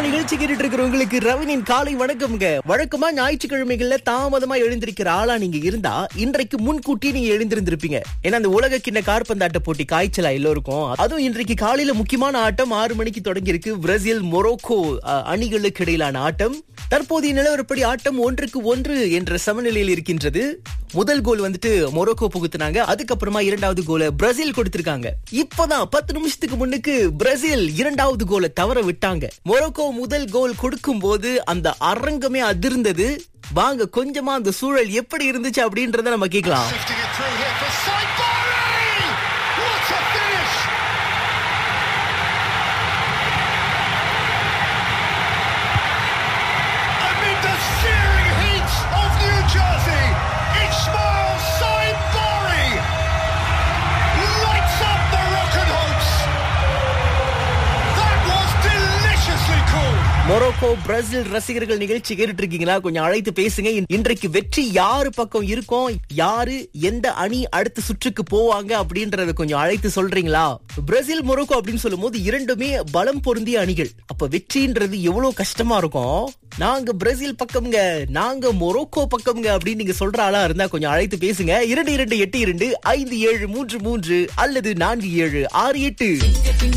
நிகழ்ச்சி கேட்டுட்டு இருக்கிறவங்களுக்கு ரவினின் காலை வணக்கம்ங்க வழக்கமா ஞாயிற்றுக்கிழமைகள்ல தாமதமா எழுந்திருக்கிற ஆளா நீங்க இருந்தா இன்றைக்கு முன்கூட்டி நீங்க எழுந்திருந்திருப்பீங்க ஏன்னா அந்த உலக கிண்ண கார்பந்தாட்ட போட்டி காய்ச்சலா எல்லோருக்கும் அதுவும் இன்றைக்கு காலையில முக்கியமான ஆட்டம் ஆறு மணிக்கு தொடங்கி இருக்கு பிரேசில் மொரோக்கோ அஹ், அணிகளுக்கு இடையிலான ஆட்டம் தற்போதைய நிலவரப்படி ஆட்டம் ஒன்றுக்கு ஒன்று என்ற சமநிலையில் இருக்கின்றது முதல் கோல் வந்துட்டு மொரோக்கோ புகுத்துனாங்க அதுக்கப்புறமா இரண்டாவது கோலை பிரேசில் கொடுத்திருக்காங்க இப்பதான் பத்து நிமிஷத்துக்கு முன்னுக்கு பிரேசில் இரண்டாவது கோலை தவற விட்டாங்க மொரோக்கோ முதல் கோல் கொடுக்கும் போது அந்த அரங்கமே அதிர்ந்தது வாங்க கொஞ்சமா அந்த சூழல் எப்படி இருந்துச்சு அப்படின்றத நம்ம கேட்கலாம் Sifting it through here for Saibari! What a finish! Amid the searing heat of New Jersey, Ismail Saibari lights up the Rocket Hopes. That was deliciously cool. Morocco Brazil ரசிகர்கள் நிகழ்ச்சி கேட்டுட்டு இருக்கீங்களா கொஞ்சம் அழைத்து பேசுங்க இன்- இன்றைக்கு வெற்றி யாரு பக்கம் இருக்கும் யாரு எந்த அணி அடுத்த சுற்றுக்கு போவாங்க அப்படின்றத கொஞ்சம் அழைத்து சொல்றீங்களா பிரேசில் மொரோக்கோ அப்படின்னு சொல்லும்போது இரண்டுமே பலம் பொருந்திய அணிகள் அப்ப வெற்றின்றது எவ்வளவு கஷ்டமா இருக்கும் நாங்க பிரேசில் பக்கம்ங்க நாங்க மொரோக்கோ பக்கம்ங்க அப்படின்னு நீங்க சொல்ற ஆளா இருந்தா கொஞ்சம் அழைத்து பேசுங்க இரண்டு இரண்டு எட்டு இரண்டு ஐந்து ஏழு மூன்று மூன்று அல்லது நான்கு ஏழு ஆறு எட்டு